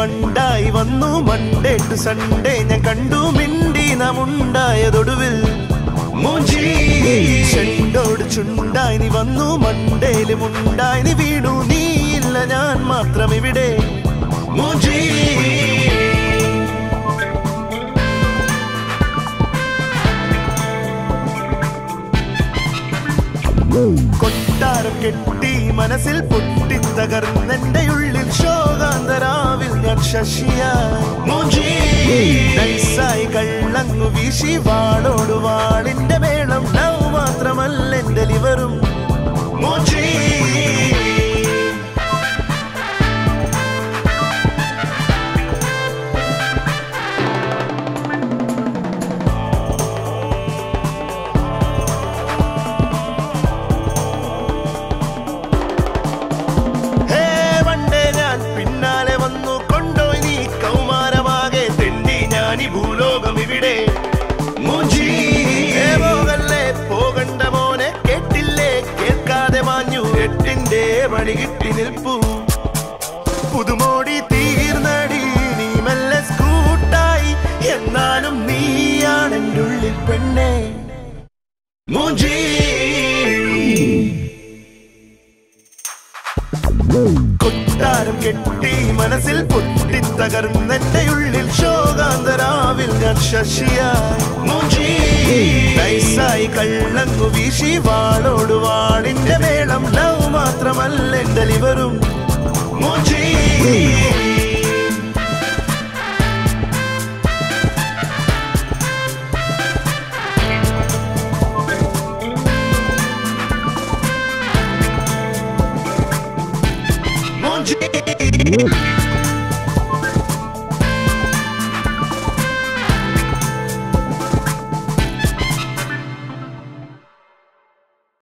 വണ്ടായി വന്നു Monday to Sunday ഞാൻ കണ്ടു മിണ്ടി നാം ഉണ്ടായതൊടുവിൽ മൂഞ്ചി ചെണ്ടോട് ചുണ്ടായി നീ വന്നു മണ്ടേല് മുണ്ടായി നീ വീണു നീയില്ല ഞാൻ മാത്രം ഇവിടെ മൂഞ്ചി കൊട്ടാരം കെട്ടി മനസ്സിൽ പൊട്ടി തകർന്നെന്റെ ഉള്ളിൽ ശോകാന്തരാവിൽ ഞാൻ ശശിയായി മൂഞ്ചി നൈസായി കള്ളങ്ങു വീശി വാളോട് വാളിന്റെ മേളം ലവ് മാത്രമല്ല എന്റെ ലിവറും മൂഞ്ചി ഹേ വണ്ടേ ഞാൻ പിന്നാലെ വന്നു കൊണ്ടോയി നീ കൗമാരമാകെ തെണ്ടി ഞാൻ ഈ ഭൂലോകം ഇവിടെ മൂഞ്ചി ഹേ പോകല്ലേ പോകണ്ട മോനെ കേട്ടില്ലേ കേൾക്കാതെ മാഞ്ഞു എട്ടിന്റെ പണി കിട്ടി നിൽപ്പു പുതുമോടി തീർന്നടി നീ മെല്ലെ സ്കൂട്ടായി എന്നാലും നീയാണ് എൻ്റെ ഉള്ളിൽ പെണ്ണെ മൂഞ്ചി കൊട്ടാരം കെട്ടി മനസ്സിൽ പൊട്ടി തകർന്നെന്റെ ഉള്ളിൽ ശോകാന്തരാവിൽ ഞാൻ ശശിയായി മൂഞ്ചി നൈസായി കള്ളങ്ങു വീശി വാളോട് വാളിന്റെ മേളം ലവ് മാത്രമല്ല എന്റെ ലിവറും മൂഞ്ചി മൂഞ്ചി